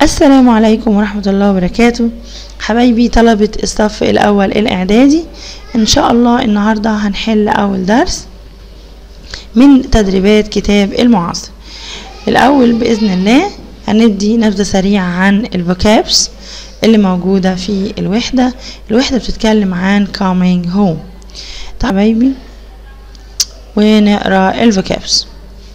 السلام عليكم ورحمة الله وبركاته حبايبي طلبة الصف الأول الإعدادي إن شاء الله النهاردة هنحل أول درس من تدريبات كتاب المعاصر الأول بإذن الله هندي نبذة سريعة عن الفوكابس اللي موجودة في الوحدة الوحدة بتتكلم عن coming home طيب حبايبي ونقرا الفوكابس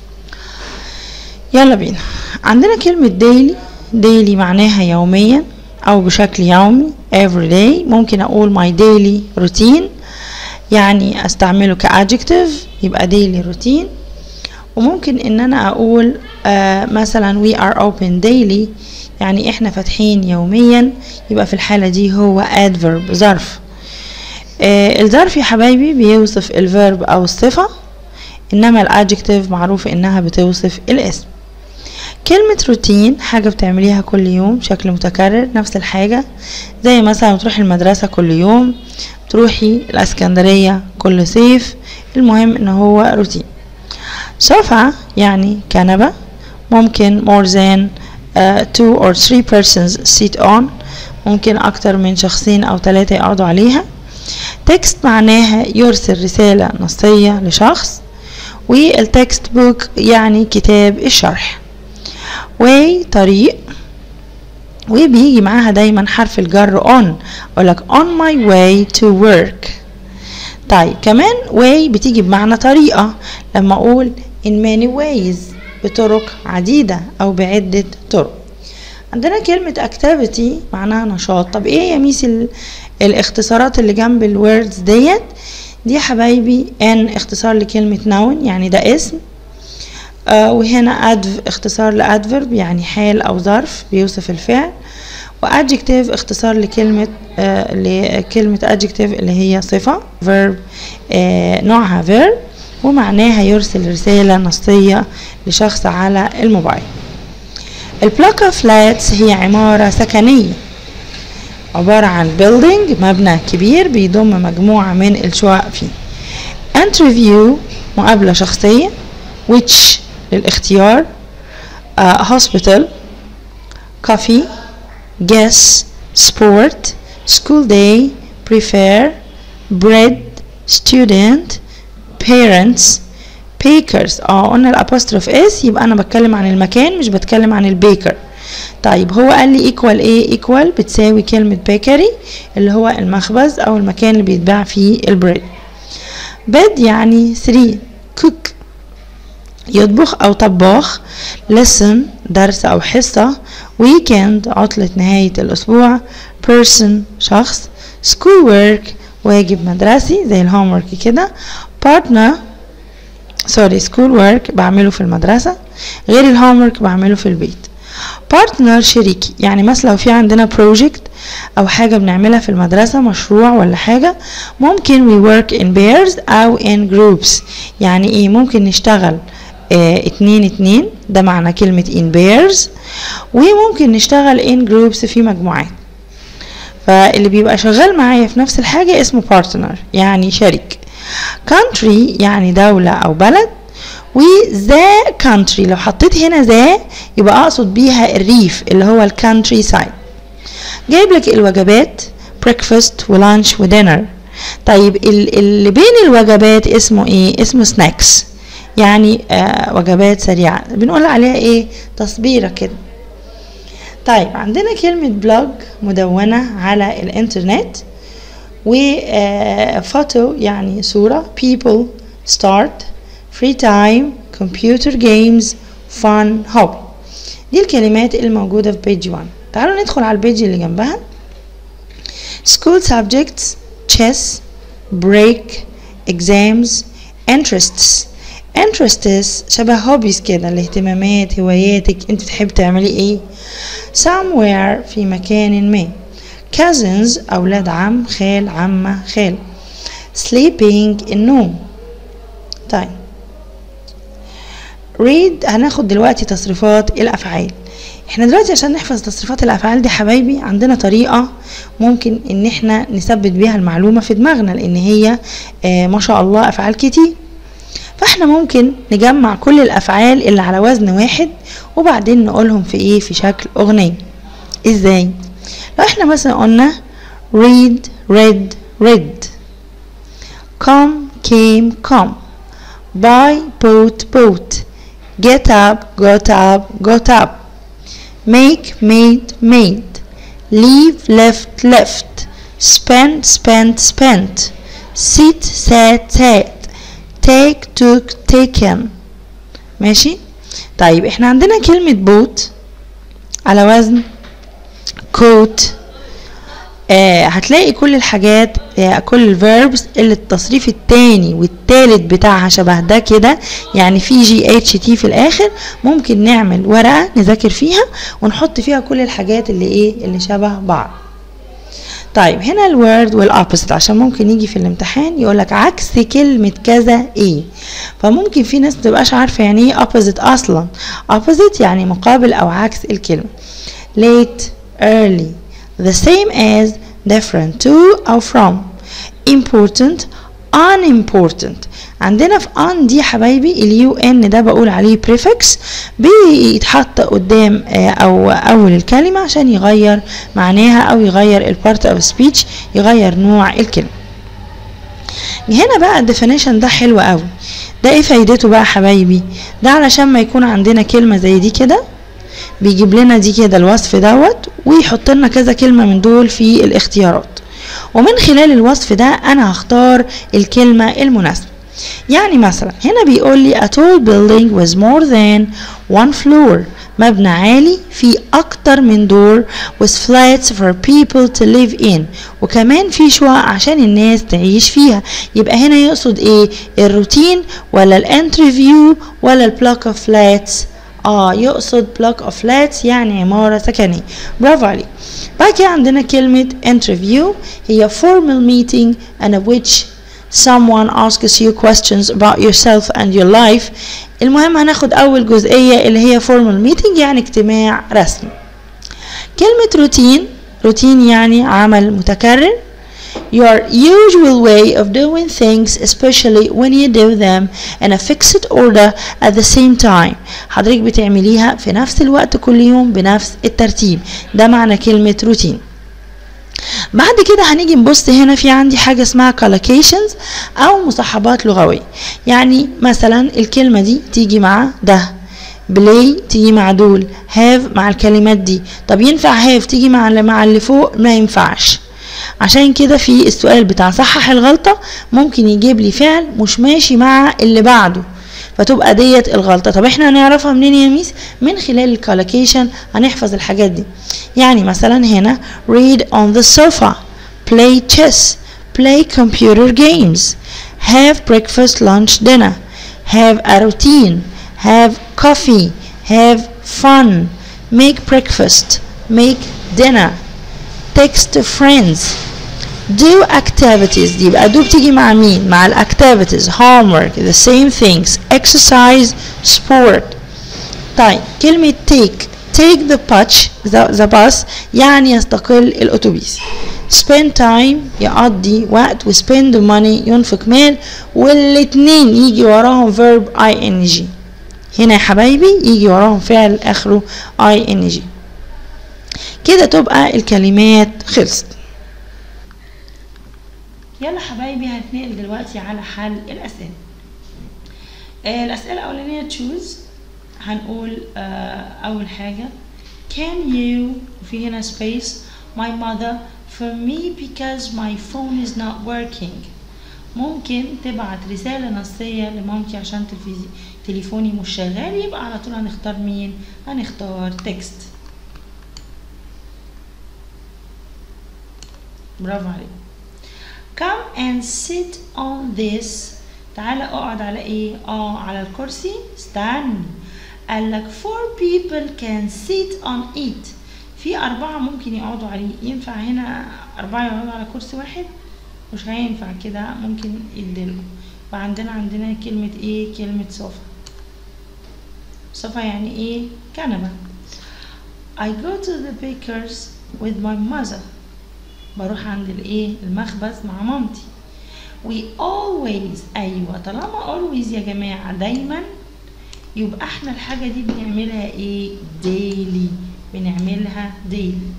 يلا بينا عندنا كلمة daily daily معناها يوميا أو بشكل يومي every day ممكن أقول my daily routine يعني أستعمله كadjective يبقى daily routine وممكن إن أنا أقول آه مثلا we are open daily يعني إحنا فاتحين يوميا يبقى في الحالة دي هو adverb ظرف آه الظرف يا حبايبي بيوصف الفيرب أو الصفة إنما الادجكتيف معروف إنها بتوصف الاسم كلمة روتين حاجة بتعمليها كل يوم بشكل متكرر نفس الحاجة زي مثلا بتروحي المدرسة كل يوم تروحي الاسكندرية كل صيف المهم ان هو روتين صفعة يعني كنبة ممكن more than uh, two or three persons sit on ممكن اكتر من شخصين او ثلاثة يقعدوا عليها تكست معناها يرسل رسالة نصية لشخص والتكست بوك يعني كتاب الشرح way طريق وبيجي معاها دايما حرف الجر on اقولك on my way to work طيب كمان way بتيجي بمعنى طريقة لما اقول in many ways بطرق عديدة او بعدة طرق عندنا كلمة activity معناها نشاط طب ايه يا ميس الاختصارات اللي جنب الوردز ديت دي يا حبايبي ان اختصار لكلمة noun يعني ده اسم آه وهنا أدف اختصار لأدفرب يعني حال أو ظرف بيوصف الفعل وأدجكتيف اختصار لكلمة آه لكلمة أدجكتيف اللي هي صفة verb آه نوعها verb ومعناها يرسل رسالة نصية لشخص على الموبايل البلاكا فلاتس هي عمارة سكنية عبارة عن building مبنى كبير بيضم مجموعة من الشقق فيه interview مقابلة شخصية which للاختيار uh, hospital coffee guess sport school day prefer bread student parents bakers اه قلنا الابوستروف اس يبقى انا بتكلم عن المكان مش بتكلم عن البيكر طيب هو قال لي equal ايه equal بتساوي كلمة bakery اللي هو المخبز او المكان اللي بيتباع فيه البريد bed يعني 3 cook يطبخ أو طباخ lesson درس أو حصة weekend عطلة نهاية الأسبوع person شخص school work واجب مدرسي زي الهوم work كده partner سوري school work بعمله في المدرسة غير الهوم work بعمله في البيت partner شريكي يعني مثلا لو في عندنا project أو حاجة بنعملها في المدرسة مشروع ولا حاجة ممكن we work in pairs أو in groups يعني إيه ممكن نشتغل اه اتنين اتنين ده معنى كلمة in pairs وممكن نشتغل in groups في مجموعات فاللي بيبقى شغال معايا في نفس الحاجة اسمه partner يعني شريك country يعني دولة أو بلد وذا country لو حطيت هنا ذا يبقى أقصد بيها الريف اللي هو الكانتري سايد جايب لك الوجبات breakfast ولانش ودينر طيب اللي بين الوجبات اسمه ايه اسمه سناكس يعني آه وجبات سريعة بنقول عليها ايه تصبيرة كده طيب عندنا كلمة بلوج مدونة على الانترنت وفوتو يعني صورة people start free time computer games fun hobby دي الكلمات اللي موجودة في بيج 1 تعالوا ندخل على البيج اللي جنبها school subjects chess break exams interests interests شبه hobbies كده الاهتمامات هواياتك انت تحب تعملي ايه somewhere في مكان ما cousins أولاد عم خال عمة خال sleeping النوم طيب read هناخد دلوقتي تصريفات الأفعال احنا دلوقتي عشان نحفظ تصريفات الأفعال دي حبايبي عندنا طريقة ممكن ان احنا نثبت بيها المعلومة في دماغنا لان هي آه ما شاء الله أفعال كتير فاحنا ممكن نجمع كل الافعال اللي على وزن واحد وبعدين نقولهم في ايه في شكل اغنيه ازاي لو احنا مثلا قلنا read read read come came come buy bought bought get up got up got up make made made leave left left spend spent spent sit sat sat take took taken ماشي طيب احنا عندنا كلمة بوت على وزن كوت آه هتلاقي كل الحاجات آه كل الفيربس اللي التصريف التاني والتالت بتاعها شبه ده كده يعني في جي اتش تي في الاخر ممكن نعمل ورقة نذاكر فيها ونحط فيها كل الحاجات اللي ايه اللي شبه بعض طيب هنا الورد والopposite عشان ممكن يجي في الامتحان يقولك عكس كلمة كذا ايه فممكن في ناس متبقاش عارفة يعني ايه opposite اصلا opposite يعني مقابل او عكس الكلمة late early the same as different to أو from important unimportant عندنا في ان دي حبايبي اليو ان ده بقول عليه prefix بيتحط قدام او اول الكلمة عشان يغير معناها او يغير البارت اوف سبيتش يغير نوع الكلمة هنا بقى الديفينيشن ده حلو قوي ده ايه فايدته بقى حبايبي ده علشان ما يكون عندنا كلمة زي دي كده بيجيب لنا دي كده الوصف دوت ويحط لنا كذا كلمة من دول في الاختيارات ومن خلال الوصف ده انا هختار الكلمة المناسبة يعني مثلا هنا بيقول لي a tall building with more than one floor مبنى عالي فيه أكتر من دور with flats for people to live in وكمان في شقق عشان الناس تعيش فيها يبقى هنا يقصد ايه الروتين ولا الانترفيو ولا البلوك اوف flats اه يقصد block of flats يعني عمارة سكنية برافو عليك بعد كده عندنا كلمة interview هي formal meeting and of which someone asks you questions about yourself and your life المهم هناخد أول جزئية اللي هي formal meeting يعني اجتماع رسمي كلمة روتين روتين يعني عمل متكرر your usual way of doing things especially when you do them in a fixed order at the same time حضرتك بتعمليها في نفس الوقت كل يوم بنفس الترتيب ده معنى كلمة روتين بعد كده هنيجي نبص هنا في عندي حاجة اسمها collocations أو مصاحبات لغوية يعني مثلا الكلمة دي تيجي مع ده بلاي تيجي مع دول هاف مع الكلمات دي طب ينفع هاف تيجي مع اللي مع اللي فوق ما ينفعش عشان كده في السؤال بتاع صحح الغلطة ممكن يجيب لي فعل مش ماشي مع اللي بعده فتبقى ديت الغلطة طب احنا هنعرفها منين يا ميس من خلال الكالوكيشن هنحفظ الحاجات دي يعني مثلا هنا read on the sofa play chess play computer games have breakfast lunch dinner have a routine have coffee have fun make breakfast make dinner text friends do activities دي يبقى do بتيجي مع مين مع ال activities homework the same things exercise sport طيب كلمة take take the bus the, the bus يعني يستقل الأتوبيس spend time يقضي وقت و spend money ينفق مال والاتنين يجي وراهم verb ing هنا يا حبايبي يجي وراهم فعل آخره ing كده تبقى الكلمات خلصت يلا حبايبي هنتنقل دلوقتي على حل الأسئلة آه الأسئلة الأولانية تشوز هنقول آه أول حاجة can you وفي هنا space my mother for me because my phone is not working ممكن تبعت رسالة نصية لمامتي عشان تلفزي تليفوني مش شغال يبقى على طول هنختار مين هنختار تكست برافو عليك come and sit on this تعالى اقعد على ايه اه على الكرسي استنى قال لك four people can sit on it في أربعة ممكن يقعدوا عليه ينفع هنا أربعة يقعدوا على كرسي واحد مش هينفع كده ممكن يدلوا فعندنا عندنا كلمة ايه كلمة صوفا صوفا يعني ايه كنبة I go to the baker's with my mother بروح عند الايه المخبز مع مامتي we always ايوه طالما always يا جماعه دايما يبقى احنا الحاجه دي بنعملها ايه daily بنعملها daily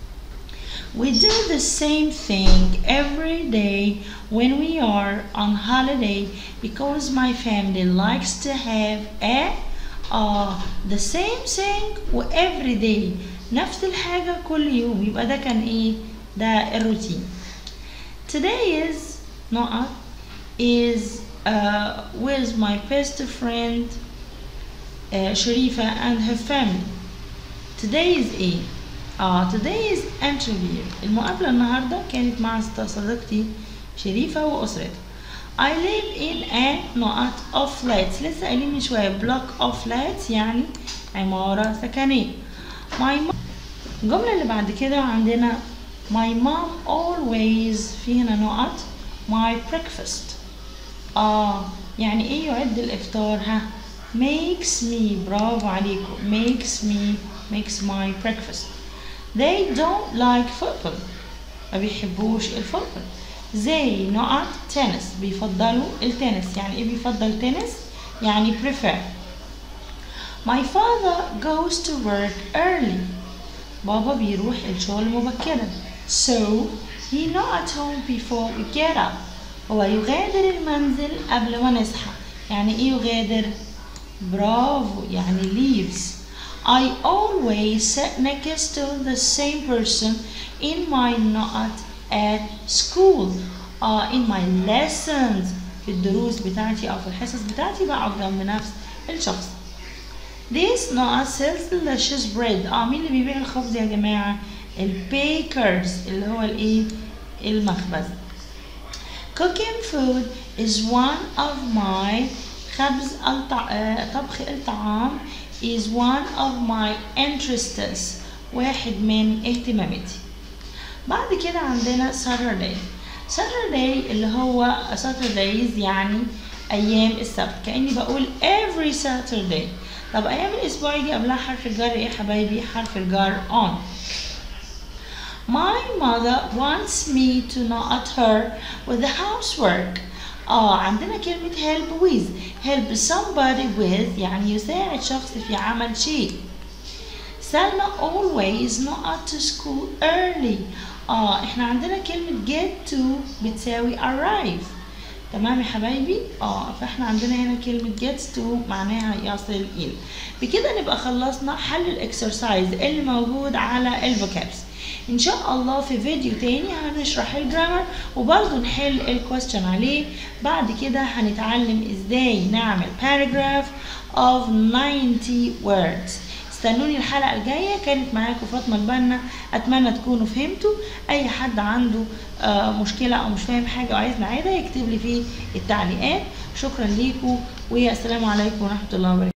We do the same thing every day when we are on holiday because my family likes to have a uh, the same thing every day نفس الحاجة كل يوم يبقى ده كان ايه ده الروتين today is not is uh, with my best friend uh, Sharifa and her family today is ايه اه today is interview المقابلة النهاردة كانت مع صديقتي شريفة وأسرتها I live in a نقط of flats لسه قايلين من شوية block of flats يعني عمارة سكنية my mom الجملة اللي بعد كده عندنا my mom always في هنا نقط my breakfast اه يعني ايه يعد الافطار ها makes me برافو عليكم makes me makes my breakfast they don't like football ما بيحبوش الفوتبول they نقط tennis بيفضلوا التنس يعني ايه بيفضل تنس يعني prefer my father goes to work early بابا بيروح الشغل مبكرا so he not at home before we get up هو يغادر المنزل قبل ما نصحى يعني ايه يغادر برافو يعني leaves I always sit next to the same person in my not at school uh, in my lessons في الدروس بتاعتي أو في الحصص بتاعتي بقعد جنب نفس الشخص This not sells delicious bread اه مين اللي بيبيع الخبز يا جماعة البيكرز اللي هو الايه المخبز Cooking food is one of my خبز الطع... طبخ الطعام is one of my interests واحد من اهتماماتي بعد كده عندنا Saturday Saturday اللي هو Saturdays يعني أيام السبت كأني بقول every Saturday طب أيام الأسبوع يجي قبلها حرف الجر إيه يا حبايبي حرف الجر on My mother wants me to not her with the housework اه عندنا كلمة help with help somebody with يعني يساعد شخص في عمل شيء سلمى always not to school early اه احنا عندنا كلمة get to بتساوي arrive تمام يا حبايبي اه فاحنا عندنا هنا كلمة get to معناها يصل إلى بكده نبقى خلصنا حل الاكسرسايز اللي موجود على الفوكابس ان شاء الله في فيديو تاني هنشرح الجرامر وبرضه نحل الكويستشن عليه بعد كده هنتعلم ازاي نعمل paragraph of 90 words استنوني الحلقة الجاية كانت معاكم فاطمة البنا أتمنى تكونوا فهمتوا أي حد عنده آه مشكلة أو مش فاهم حاجة وعايز نعيدها يكتب لي في التعليقات شكرا ليكم والسلام عليكم ورحمة الله وبركاته